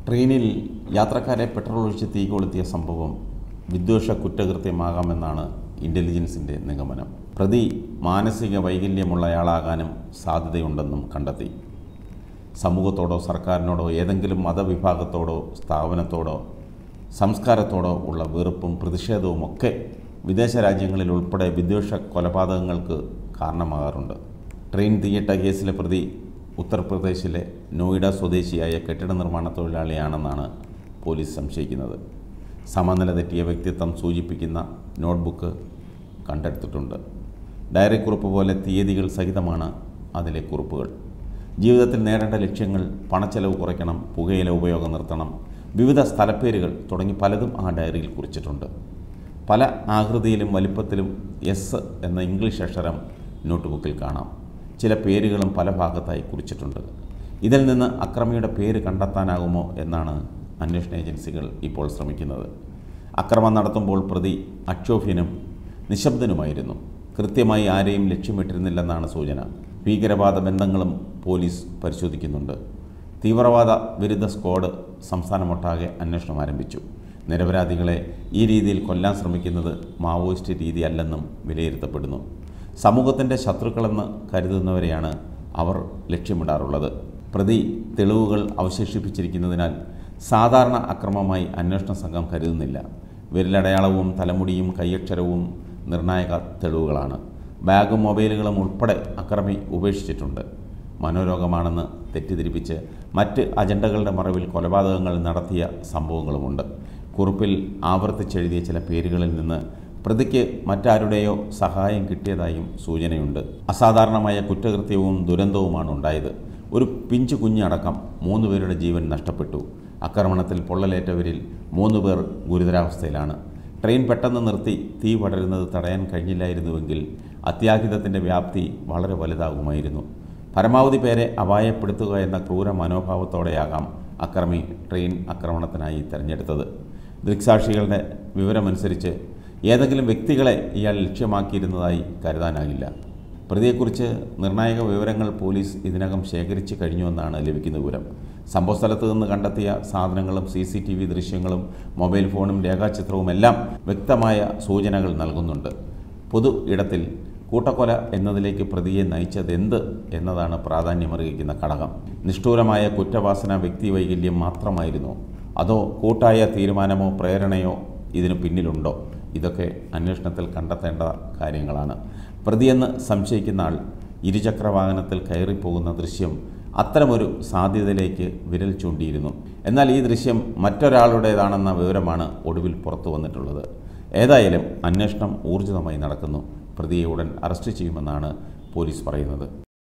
ട്രെയിനിൽ യാത്രക്കാരെ പെട്രോൾ ഒഴിച്ച് തീ കൊളുത്തിയ സംഭവം വിദ്വേഷ കുറ്റകൃത്യമാകാമെന്നാണ് ഇൻ്റലിജൻസിൻ്റെ നിഗമനം പ്രതി മാനസിക വൈകല്യമുള്ളയാളാകാനും സാധ്യതയുണ്ടെന്നും കണ്ടെത്തി സമൂഹത്തോടോ സർക്കാരിനോടോ ഏതെങ്കിലും മതവിഭാഗത്തോടോ സ്ഥാപനത്തോടോ സംസ്കാരത്തോടോ ഉള്ള വെറുപ്പും പ്രതിഷേധവുമൊക്കെ വിദേശ രാജ്യങ്ങളിൽ ഉൾപ്പെടെ വിദ്വേഷ കൊലപാതകങ്ങൾക്ക് കാരണമാകാറുണ്ട് ട്രെയിൻ തീയിട്ട കേസിലെ പ്രതി ഉത്തർപ്രദേശിലെ നോയിഡ സ്വദേശിയായ കെട്ടിട നിർമ്മാണ തൊഴിലാളിയാണെന്നാണ് പോലീസ് സംശയിക്കുന്നത് സമനില തെറ്റിയ വ്യക്തിത്വം സൂചിപ്പിക്കുന്ന നോട്ട്ബുക്ക് കണ്ടെടുത്തിട്ടുണ്ട് ഡയറി കുറിപ്പ് പോലെ തീയതികൾ സഹിതമാണ് അതിലെ കുറിപ്പുകൾ ജീവിതത്തിൽ നേടേണ്ട ലക്ഷ്യങ്ങൾ പണച്ചെലവ് കുറയ്ക്കണം പുകയില ഉപയോഗം നിർത്തണം വിവിധ സ്ഥലപ്പേരുകൾ തുടങ്ങി പലതും ആ ഡയറിയിൽ കുറിച്ചിട്ടുണ്ട് പല ആകൃതിയിലും വലിപ്പത്തിലും എസ് എന്ന ഇംഗ്ലീഷ് അക്ഷരം നോട്ട്ബുക്കിൽ കാണാം ചില പേരുകളും പല ഭാഗത്തായി കുറിച്ചിട്ടുണ്ട് ഇതിൽ നിന്ന് അക്രമിയുടെ പേര് കണ്ടെത്താനാകുമോ എന്നാണ് അന്വേഷണ ഏജൻസികൾ ഇപ്പോൾ ശ്രമിക്കുന്നത് അക്രമം നടത്തുമ്പോൾ പ്രതി അക്ഷോഭ്യനും നിശബ്ദനുമായിരുന്നു കൃത്യമായി ആരെയും ലക്ഷ്യമിട്ടിരുന്നില്ലെന്നാണ് സൂചന ഭീകരവാദ ബന്ധങ്ങളും പോലീസ് പരിശോധിക്കുന്നുണ്ട് തീവ്രവാദ വിരുദ്ധ സ്ക്വാഡ് സംസ്ഥാനമൊട്ടാകെ അന്വേഷണം ആരംഭിച്ചു നിരപരാധികളെ ഈ രീതിയിൽ കൊല്ലാൻ ശ്രമിക്കുന്നത് മാവോയിസ്റ്റ് രീതിയല്ലെന്നും വിലയിരുത്തപ്പെടുന്നു സമൂഹത്തിൻ്റെ ശത്രുക്കളെന്ന് കരുതുന്നവരെയാണ് അവർ ലക്ഷ്യമിടാറുള്ളത് പ്രതി തെളിവുകൾ അവശേഷിപ്പിച്ചിരിക്കുന്നതിനാൽ സാധാരണ അക്രമമായി അന്വേഷണ സംഘം കരുതുന്നില്ല വിരലടയാളവും തലമുടിയും കൈയക്ഷരവും നിർണായക തെളിവുകളാണ് ബാഗും മൊബൈലുകളും ഉൾപ്പെടെ അക്രമി ഉപേക്ഷിച്ചിട്ടുണ്ട് മനോരോഗമാണെന്ന് തെറ്റിദ്ധരിപ്പിച്ച് മറ്റ് അജണ്ടകളുടെ മറവിൽ കൊലപാതകങ്ങൾ നടത്തിയ സംഭവങ്ങളുമുണ്ട് കുറിപ്പിൽ ആവർത്തിച്ചെഴുതിയ ചില പേരുകളിൽ നിന്ന് പ്രതിക്ക് മറ്റാരുടെയോ സഹായം കിട്ടിയതായും സൂചനയുണ്ട് അസാധാരണമായ കുറ്റകൃത്യവും ദുരന്തവുമാണ് ഉണ്ടായത് ഒരു പിഞ്ചു കുഞ്ഞടക്കം മൂന്ന് പേരുടെ ജീവൻ നഷ്ടപ്പെട്ടു ആക്രമണത്തിൽ പൊള്ളലേറ്റവരിൽ മൂന്ന് പേർ ഗുരുതരാവസ്ഥയിലാണ് ട്രെയിൻ പെട്ടെന്ന് നിർത്തി തീ പടരുന്നത് തടയാൻ കഴിഞ്ഞില്ലായിരുന്നുവെങ്കിൽ അത്യാഹിതത്തിൻ്റെ വ്യാപ്തി വളരെ വലുതാകുമായിരുന്നു പരമാവധി പേരെ അപായപ്പെടുത്തുക എന്ന ക്രൂര മനോഭാവത്തോടെയാകാം അക്രമി ട്രെയിൻ ആക്രമണത്തിനായി തിരഞ്ഞെടുത്തത് ദൃക്സാക്ഷികളുടെ വിവരമനുസരിച്ച് ഏതെങ്കിലും വ്യക്തികളെ ഇയാൾ ലക്ഷ്യമാക്കിയിരുന്നതായി കരുതാനാകില്ല പ്രതിയെക്കുറിച്ച് നിർണായക വിവരങ്ങൾ പോലീസ് ഇതിനകം ശേഖരിച്ചു കഴിഞ്ഞുവെന്നാണ് ലഭിക്കുന്ന വിവരം സംഭവസ്ഥലത്ത് നിന്ന് കണ്ടെത്തിയ സാധനങ്ങളും സി സി ടി വി ദൃശ്യങ്ങളും മൊബൈൽ ഫോണും രേഖാചിത്രവും എല്ലാം വ്യക്തമായ സൂചനകൾ നൽകുന്നുണ്ട് പൊതു ഇടത്തിൽ കൂട്ടക്കൊല എന്നതിലേക്ക് പ്രതിയെ നയിച്ചതെന്ത് എന്നതാണ് പ്രാധാന്യമർഹിക്കുന്ന ഘടകം നിഷ്ഠൂരമായ കുറ്റവാസന വ്യക്തി വൈകല്യം മാത്രമായിരുന്നോ അതോ കൂട്ടായ തീരുമാനമോ പ്രേരണയോ ഇതിനു പിന്നിലുണ്ടോ ഇതൊക്കെ അന്വേഷണത്തിൽ കണ്ടെത്തേണ്ട കാര്യങ്ങളാണ് പ്രതിയെന്ന് സംശയിക്കുന്ന ആൾ ഇരുചക്ര വാഹനത്തിൽ കയറിപ്പോകുന്ന ദൃശ്യം അത്തരമൊരു സാധ്യതയിലേക്ക് വിരൽ ചൂണ്ടിയിരുന്നു എന്നാൽ ഈ ദൃശ്യം മറ്റൊരാളുടേതാണെന്ന വിവരമാണ് ഒടുവിൽ പുറത്തു വന്നിട്ടുള്ളത് ഏതായാലും അന്വേഷണം ഊർജിതമായി നടക്കുന്നു പ്രതിയെ ഉടൻ അറസ്റ്റ് ചെയ്യുമെന്നാണ് പോലീസ് പറയുന്നത്